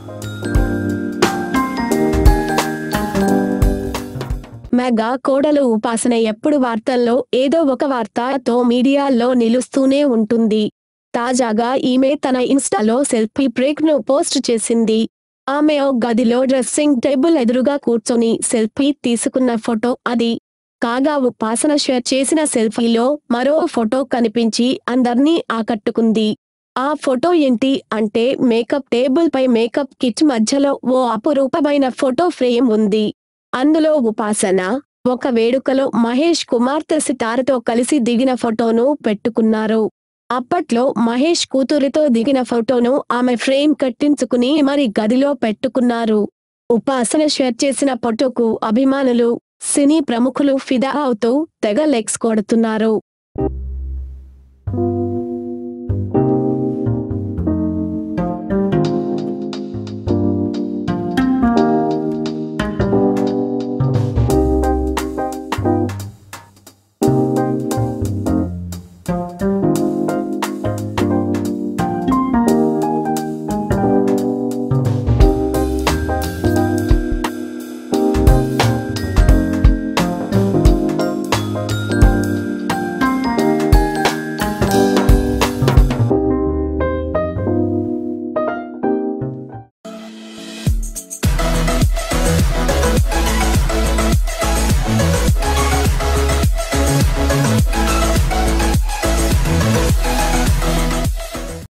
mega కోడలు ఉపాసన ఎప్పుడు వార్తల్లో ఏదో ఒక వార్తతో మీడియాల్లో నిలుస్తూనే ఉంటుంది తాజాగా ఈమె తన ఇన్స్టాలో సెల్ఫీ బ్రేక్ ను పోస్ట్ చేసింది ఆమె ఓ గదిలో డ్రెస్సింగ్ టేబుల్ ఎదురుగా కూర్చొని సెల్ఫీ తీసుకున్న ఫోటో అది కాగా ఉపాసన షేర్ చేసిన సెల్ఫీలో మరో ఫోటో కనిపించి అందర్నీ ఆకట్టుకుంది ఆ ఫోటో ఏంటి అంటే మేకప్ టేబుల్ పై మేకప్ కిట్ మధ్యలో ఓ అపురూపమైన ఫోటో ఫ్రేమ్ ఉంది అందులో ఉపాసన ఒక వేడుకలో మహేష్ కుమార్తె సితారతో కలిసి దిగిన ఫోటోను పెట్టుకున్నారు అప్పట్లో మహేష్ కూతురితో దిగిన ఫోటోను ఆమె ఫ్రేమ్ కట్టించుకుని మరి గదిలో పెట్టుకున్నారు ఉపాసన షేర్ చేసిన ఫోటోకు అభిమానులు సినీ ప్రముఖులు ఫిదా అవుతూ తెగ లెగ్స్ కొడుతున్నారు